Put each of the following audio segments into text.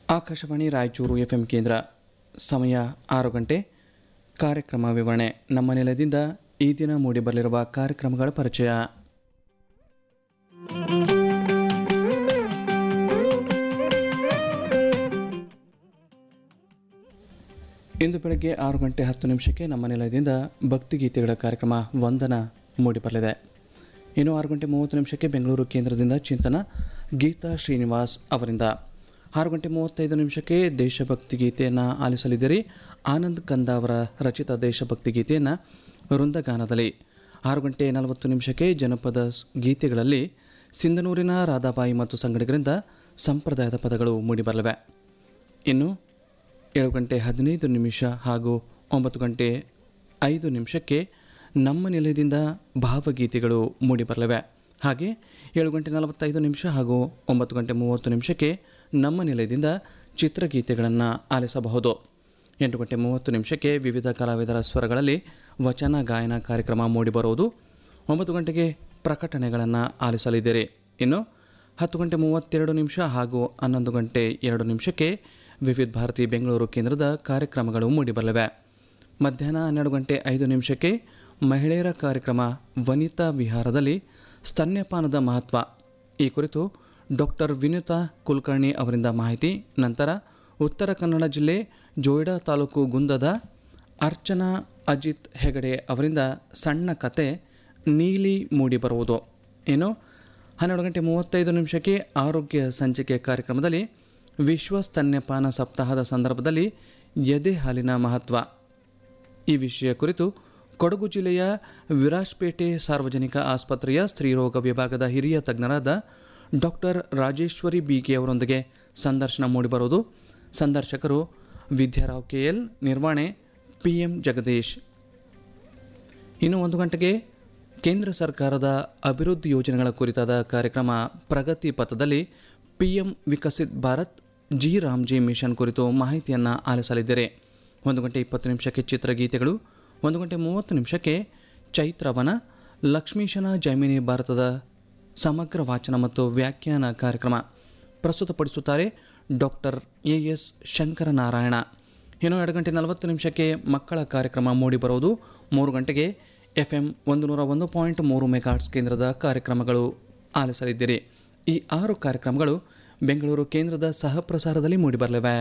Akashvani Raichur F M ಕೇಂದ್ರ ಸಮಯ ಆರು ಗಂಟೆ ಕಾರ್ಯಕ್ರಮ ವಿವರಣೆ ನಮ್ಮ ನೆಲದಿಂದ ಈ ದಿನ ಮೂಡಿಬರಲಿರುವ ಕಾರ್ಯಕ್ರಮಗಳ ಪರಿಚಯ ಇಂದು ಬೆಳಗ್ಗೆ ಆರು ಗಂಟೆ ಹತ್ತು ನಿಮಿಷಕ್ಕೆ ನಮ್ಮ ನಿಲಯದಿಂದ ಭಕ್ತಿಗೀತೆಗಳ ಕಾರ್ಯಕ್ರಮ ವಂದನ ಮೂಡಿಬರಲಿದೆ ಇನ್ನು ಆರು ಗಂಟೆ ಮೂವತ್ತು ನಿಮಿಷಕ್ಕೆ ಬೆಂಗಳೂರು ಕೇಂದ್ರದಿಂದ ಚಿಂತನ ಗೀತಾ ಶ್ರೀನಿವಾಸ್ ಅವರಿಂದ ಆರು ಗಂಟೆ ಮೂವತ್ತೈದು ನಿಮಿಷಕ್ಕೆ ದೇಶಭಕ್ತಿ ಗೀತೆಯನ್ನು ಆಲಿಸಲಿದ್ದೀರಿ ಆನಂದ್ ಕಂದ ಅವರ ರಚಿತ ದೇಶಭಕ್ತಿ ಗೀತೆಯನ್ನು ವೃಂದಗಾನದಲ್ಲಿ ಆರು ಗಂಟೆ ನಲವತ್ತು ನಿಮಿಷಕ್ಕೆ ಜನಪದ ಸ್- ಗೀತೆಗಳಲ್ಲಿ ಸಿಂಧನೂರಿನ ರಾಧಾಬಾಯಿ ಮತ್ತು ಸಂಗಡಿಗರಿಂದ ಸಂಪ್ರದಾಯದ ಪದಗಳು ಮೂಡಿಬರಲಿವೆ ಇನ್ನು ಏಳು ಗಂಟೆ ಹದಿನೈದು ನಿಮಿಷ ಹಾಗೂ ಒಂಬತ್ತು ಗಂಟೆ ಐದು ನಿಮಿಷಕ್ಕೆ ನಮ್ಮ ನಿಲಯದಿಂದ ಭಾವಗೀತೆಗಳು ಮೂಡಿಬರಲಿವೆ ಹಾಗೆ ಏಳು ಗಂಟೆ ನಲವತ್ತೈದು ನಿಮಿಷ ಹಾಗೂ ಒಂಬತ್ತು ಗಂಟೆ ಮೂವತ್ತು ನಿಮಿಷಕ್ಕೆ ನಮ್ಮ ನಿಲಯದಿಂದ ಚಿತ್ರಗೀತೆಗಳನ್ನು ಆಲಿಸಬಹುದು ಎಂಟು ಗಂಟೆ ಮೂವತ್ತು ನಿಮಿಷಕ್ಕೆ ವಿವಿಧ ಕಲಾವಿದರ ಸ್ವರಗಳಲ್ಲಿ ವಚನ ಗಾಯನ ಕಾರ್ಯಕ್ರಮ ಮೂಡಿಬರುವುದು ಒಂಬತ್ತು ಗಂಟೆಗೆ ಪ್ರಕಟಣೆಗಳನ್ನು ಆಲಿಸಲಿದ್ದೀರಿ ಇನ್ನು ಹತ್ತು ಗಂಟೆ ಮೂವತ್ತೆರಡು ನಿಮಿಷ ಹಾಗೂ ಹನ್ನೊಂದು ಗಂಟೆ ಎರಡು ನಿಮಿಷಕ್ಕೆ ವಿವಿಧ ಭಾರತಿ ಬೆಂಗಳೂರು ಕೇಂದ್ರದ ಕಾರ್ಯಕ್ರಮಗಳು ಮೂಡಿಬರಲಿವೆ ಮಧ್ಯಾಹ್ನ ಹನ್ನೆರಡು ಗಂಟೆ ಐದು ನಿಮಿಷಕ್ಕೆ ಮಹಿಳೆಯರ ಕಾರ್ಯಕ್ರಮ ವನಿತಾ ವಿಹಾರದಲ್ಲಿ ಸ್ತನ್ಯಪಾನದ ಮಹತ್ವ ಈ ಕುರಿತು ಡಾಕ್ಟರ್ ವಿನುತಾ ಕುಲಕರ್ಣಿ ಅವರಿಂದ ಮಾಹಿತಿ ನಂತರ ಉತ್ತರ ಕನ್ನಡ ಜಿಲ್ಲೆ ಜೋಯಿಡಾ ತಾಲೂಕು ಗುಂದದ ಅರ್ಚನಾ ಅಜಿತ್ ಹೆಗಡೆ ಅವರಿಂದ ಸಣ್ಣ ಕತೆ ನೀಲಿ ಮೂಡಿಬರುವುದು ಇನ್ನು ಹನ್ನೆರಡು ಗಂಟೆ ಮೂವತ್ತೈದು ನಿಮಿಷಕ್ಕೆ ಆರೋಗ್ಯ ಸಂಚಿಕೆ ಕಾರ್ಯಕ್ರಮದಲ್ಲಿ ವಿಶ್ವ ಸ್ತನ್ಯಪಾನ ಸಪ್ತಾಹದ ಸಂದರ್ಭದಲ್ಲಿ ಎದೆ ಹಾಲಿನ ಮಹತ್ವ ಈ ವಿಷಯ ಕುರಿತು ಕೊಡಗು ಜಿಲ್ಲೆಯ ವಿರಾಜ್ಪೇಟೆ ಸಾರ್ವಜನಿಕ ಆಸ್ಪತ್ರೆಯ ಸ್ತ್ರೀರೋಗ ವಿಭಾಗದ ಹಿರಿಯ ತಜ್ಞರಾದ ಡಾಕ್ಟರ್ ರಾಜೇಶ್ವರಿ ಬಿಕೆ ಅವರೊಂದಿಗೆ ಸಂದರ್ಶನ ಮೂಡಿಬರುವುದು ಸಂದರ್ಶಕರು ವಿದ್ಯಾರಾವ್ ಕೆಎಲ್ ನಿರ್ವಹಣೆ ಪಿ ಎಂ ಜಗದೀಶ್ ಇನ್ನು ಒಂದು ಗಂಟೆಗೆ ಕೇಂದ್ರ ಸರ್ಕಾರದ ಅಭಿವೃದ್ಧಿ ಯೋಜನೆಗಳ ಕುರಿತಾದ ಕಾರ್ಯಕ್ರಮ ಪ್ರಗತಿ ಪಥದಲ್ಲಿ P M Viksit Bharat G Ramji mission ಕುರಿತು ಮಾಹಿತಿಯನ್ನು ಆಲಿಸಲಿದ್ದೀರಿ ಒಂದು ಗಂಟೆ ಇಪ್ಪತ್ತು ನಿಮಿಷಕ್ಕೆ ಚಿತ್ರಗೀತೆಗಳು ಒಂದು ಗಂಟೆ ಮೂವತ್ತು ನಿಮಿಷಕ್ಕೆ ಚೈತ್ರವನ ಲಕ್ಷ್ಮೀಶನ ಜೈಮಿನಿ ಭಾರತದ ಸಮಗ್ರ ವಾಚನ ಮತ್ತು ವ್ಯಾಖ್ಯಾನ ಕಾರ್ಯಕ್ರಮ ಪ್ರಸ್ತುತಪಡಿಸುತ್ತಾರೆ ಡಾಕ್ಟರ್ ಎ ಎಸ್ ಶಂಕರನಾರಾಯಣ ಇನ್ನು ಎರಡು ಗಂಟೆ ನಲವತ್ತು ನಿಮಿಷಕ್ಕೆ ಮಕ್ಕಳ ಕಾರ್ಯಕ್ರಮ ಮೂಡಿಬರುವುದು ಮೂರು ಗಂಟೆಗೆ ಎಫ್ ಎಂ ಒಂದು ನೂರ ಒಂದು ಪಾಯಿಂಟ್ ಮೂರು ಮೆಗಾಟ್ಸ್ ಕೇಂದ್ರದ ಕಾರ್ಯಕ್ರಮಗಳು ಆಲಿಸಲಿದ್ದೀರಿ ಈ ಆರು ಕಾರ್ಯಕ್ರಮಗಳು ಬೆಂಗಳೂರು ಕೇಂದ್ರದ ಸಹ ಪ್ರಸಾರದಲ್ಲಿ ಮೂಡಿಬರಲಿವೆ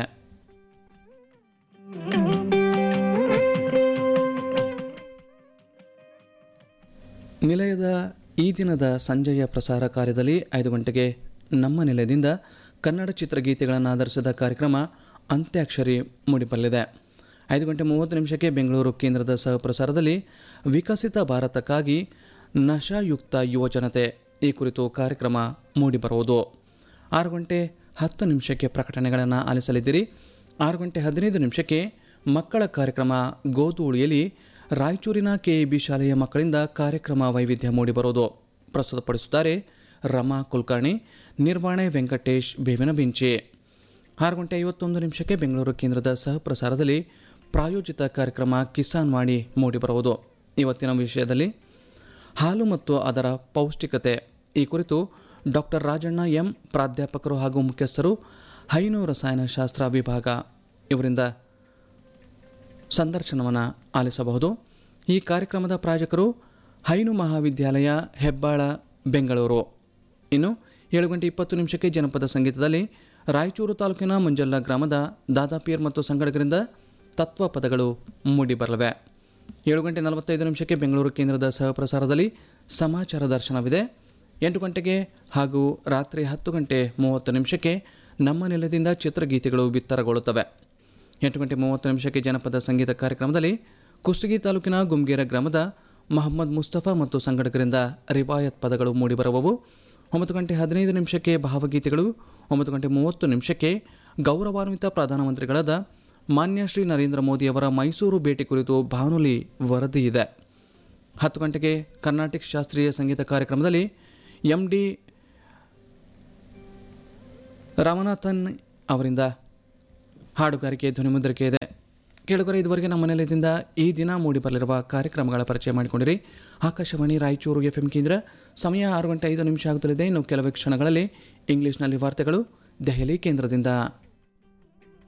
ನಿಲಯದ ಈ ದಿನದ ಸಂಜೆಯ ಪ್ರಸಾರ ಕಾರ್ಯದಲ್ಲಿ ಐದು ಗಂಟೆಗೆ ನಮ್ಮ ನಿಲಯದಿಂದ ಕನ್ನಡ ಚಿತ್ರಗೀತೆಗಳನ್ನು ಆಧರಿಸಿದ ಕಾರ್ಯಕ್ರಮ ಅಂತ್ಯಾಕ್ಷರಿ ಮೂಡಿಬರಲಿದೆ ಐದು ಗಂಟೆ ಮೂವತ್ತು ನಿಮಿಷಕ್ಕೆ ಬೆಂಗಳೂರು ಕೇಂದ್ರದ ಸಹ ಪ್ರಸಾರದಲ್ಲಿ ವಿಕಸಿತ ಭಾರತಕ್ಕಾಗಿ ನಶಾಯುಕ್ತ ಯುವಜನತೆ ಈ ಕುರಿತು ಕಾರ್ಯಕ್ರಮ ಮೂಡಿಬರುವುದು ಆರು ಗಂಟೆ ಹತ್ತು ನಿಮಿಷಕ್ಕೆ ಪ್ರಕಟಣೆಗಳನ್ನು ಆಲಿಸಲಿದ್ದೀರಿ ಆರು ಗಂಟೆ ಹದಿನೈದು ನಿಮಿಷಕ್ಕೆ ಮಕ್ಕಳ ಕಾರ್ಯಕ್ರಮ ಗೋಧೂಳಿಯಲ್ಲಿ ರಾಯಚೂರಿನ ಕೆಇಬಿ ಶಾಲೆಯ ಮಕ್ಕಳಿಂದ ಕಾರ್ಯಕ್ರಮ ವೈವಿಧ್ಯ ಮೂಡಿಬರುವುದು ಪ್ರಸ್ತುತಪಡಿಸುತ್ತಾರೆ ರಮಾ ಕುಲಕರ್ಣಿ ನಿರ್ವಹಣೆ ವೆಂಕಟೇಶ್ ಬೇವಿನ ಬಿಂಚಿ ಆರು ಗಂಟೆ ಐವತ್ತೊಂದು ನಿಮಿಷಕ್ಕೆ ಬೆಂಗಳೂರು ಕೇಂದ್ರದ ಸಹ ಪ್ರಸಾರದಲ್ಲಿ ಪ್ರಾಯೋಜಿತ ಕಾರ್ಯಕ್ರಮ ಕಿಸಾನ್ ವಾಣಿ ಮೂಡಿಬರುವುದು ಇವತ್ತಿನ ವಿಷಯದಲ್ಲಿ ಹಾಲು ಮತ್ತು ಅದರ ಪೌಷ್ಟಿಕತೆ ಈ ಕುರಿತು ಡಾಕ್ಟರ್ ರಾಜಣ್ಣ ಎಂ ಪ್ರಾಧ್ಯಾಪಕರು ಹಾಗೂ ಮುಖ್ಯಸ್ಥರು ಹೈನು ರಸಾಯನಶಾಸ್ತ್ರ ವಿಭಾಗ ಇವರಿಂದ ಸಂದರ್ಶನವನ್ನು ಆಲಿಸಬಹುದು ಈ ಕಾರ್ಯಕ್ರಮದ ಪ್ರಾಯೋಜಕರು ಹೈನು ಮಹಾವಿದ್ಯಾಲಯ ಹೆಬ್ಬಾಳ ಬೆಂಗಳೂರು ಇನ್ನು ಏಳು ಗಂಟೆ ಇಪ್ಪತ್ತು ನಿಮಿಷಕ್ಕೆ ಜನಪದ ಸಂಗೀತದಲ್ಲಿ ರಾಯಚೂರು ತಾಲೂಕಿನ ಮುಂಜಲ್ಲ ಗ್ರಾಮದ ದಾದಾಪೀರ್ ಮತ್ತು ಸಂಗಡಗರಿಂದ ತತ್ವ ಪದಗಳು ಮೂಡಿಬರಲಿವೆ ಏಳು ಗಂಟೆ ನಲವತ್ತೈದು ನಿಮಿಷಕ್ಕೆ ಬೆಂಗಳೂರು ಕೇಂದ್ರದ ಸಹ ಪ್ರಸಾರದಲ್ಲಿ ಸಮಾಚಾರ ದರ್ಶನವಿದೆ ಎಂಟು ಗಂಟೆಗೆ ಹಾಗೂ ರಾತ್ರಿ ಹತ್ತು ಗಂಟೆ ಮೂವತ್ತು ನಿಮಿಷಕ್ಕೆ ನಮ್ಮ ನೆಲದಿಂದ ಚಿತ್ರಗೀತೆಗಳು ಬಿತ್ತರಗೊಳ್ಳುತ್ತವೆ ಎಂಟು ಗಂಟೆ ಮೂವತ್ತು ನಿಮಿಷಕ್ಕೆ ಜನಪದ ಸಂಗೀತ ಕಾರ್ಯಕ್ರಮದಲ್ಲಿ ಕುಷ್ಟಗಿ ತಾಲೂಕಿನ ಗುಮ್ಗೇರ ಗ್ರಾಮದ ಮೊಹಮ್ಮದ್ ಮುಸ್ತಫಾ ಮತ್ತು ಸಂಘಟಕರಿಂದ ರಿವಾಯತ್ ಪದಗಳು ಮೂಡಿಬರುವವು ಒಂಬತ್ತು ಗಂಟೆ ಹದಿನೈದು ನಿಮಿಷಕ್ಕೆ ಭಾವಗೀತೆಗಳು ಒಂಬತ್ತು ಗಂಟೆ ಮೂವತ್ತು ನಿಮಿಷಕ್ಕೆ ಗೌರವಾನ್ವಿತ ಪ್ರಧಾನಮಂತ್ರಿಗಳಾದ ಮಾನ್ಯ ಶ್ರೀ ನರೇಂದ್ರ ಮೋದಿಯವರ ಮೈಸೂರು ಭೇಟಿ ಕುರಿತು ಬಾನುಲಿ ವರದಿ ಇದೆ ಹತ್ತು ಗಂಟೆಗೆ ಕರ್ನಾಟಕ ಶಾಸ್ತ್ರೀಯ ಸಂಗೀತ ಕಾರ್ಯಕ್ರಮದಲ್ಲಿ ಎಂ ಡಿ ರಾಮನಾಥನ್ ಅವರಿಂದ ಹಾಡುಗಾರಿಕೆ ಧ್ವನಿಮುದ್ರಿಕೆ ಇದೆ ಕೇಳುಗರೆ ಇದುವರೆಗೆ ನಮ್ಮ ಮನೆಯಲ್ಲಿದ್ದಿಂದ ಈ ದಿನ ಮೂಡಿಬರಲಿರುವ ಕಾರ್ಯಕ್ರಮಗಳ ಪರಿಚಯ ಮಾಡಿಕೊಂಡಿರಿ ಆಕಾಶವಾಣಿ ರಾಯಚೂರು ಎಫ್ ಎಂ ಕೇಂದ್ರ ಸಮಯ ಆರು ಗಂಟೆ ಐದು ನಿಮಿಷ ಆಗುತ್ತಲಿದೆ ಇನ್ನು ಕೆಲವೇ ಕ್ಷಣಗಳಲ್ಲಿ ಇಂಗ್ಲಿಷ್ನಲ್ಲಿ ವಾರ್ತೆಗಳು ದೆಹಲಿ ಕೇಂದ್ರದಿಂದ